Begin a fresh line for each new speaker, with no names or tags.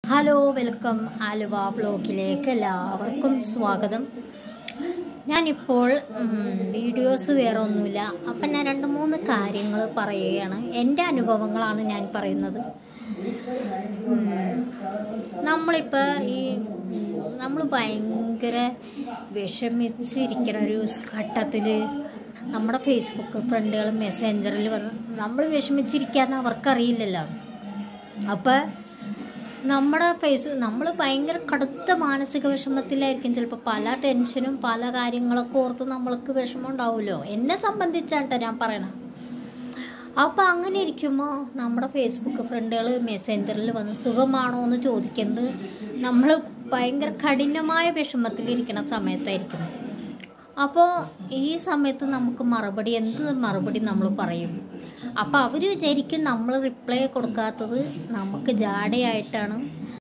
hello welcome Aluva ബ്ലോഗിലേക്ക് എല്ലാവർക്കും സ്വാഗതം ഞാനിപ്പോൾ ഉം, വീഡിയോസ് വേറെ ഒന്നുമില്ല അപ്പം ഞാൻ രണ്ട് മൂന്ന് കാര്യങ്ങൾ പറയുകയാണ് എൻ്റെ അനുഭവങ്ങളാണ് ഞാൻ പറയുന്നത് ഉം, നമ്മളിപ്പോൾ ഈ നമ്മൾ ഭയങ്കര വിഷമിച്ചിരിക്കണ ഒരു ഘട്ടത്തിൽ നമ്മുടെ ഫേസ്ബുക്ക് ഫ്രണ്ടുകൾ മെസ്സഞ്ചറിൽ വന്ന് നമ്മൾ വിഷമിച്ചിരിക്കാന്ന് അവർക്കറിയില്ലല്ലോ അപ്പോൾ നമ്മുടെ ഫേസ് നമ്മൾ ഭയങ്കര കടുത്ത മാനസിക വിഷമത്തിലായിരിക്കും ചിലപ്പോൾ പല ടെൻഷനും പല കാര്യങ്ങളൊക്കെ ഓർത്ത് നമ്മൾക്ക് വിഷമം ഉണ്ടാവുമല്ലോ എന്നെ സംബന്ധിച്ചാട്ടോ ഞാൻ പറയണം അപ്പോൾ അങ്ങനെ ഇരിക്കുമ്പോൾ നമ്മുടെ ഫേസ്ബുക്ക് ഫ്രണ്ടുകൾ മെസ്സഞ്ചറിൽ വന്ന് സുഖമാണോ എന്ന് ചോദിക്കുന്നത് നമ്മൾ ഭയങ്കര കഠിനമായ വിഷമത്തിലിരിക്കുന്ന സമയത്തായിരിക്കും അപ്പോൾ ഈ സമയത്ത് നമുക്ക് മറുപടി എന്ത് മറുപടി നമ്മൾ പറയും അപ്പോൾ അവർ വിചാരിക്കും നമ്മൾ റിപ്ലൈ കൊടുക്കാത്തത് നമുക്ക് ജാടയായിട്ടാണ്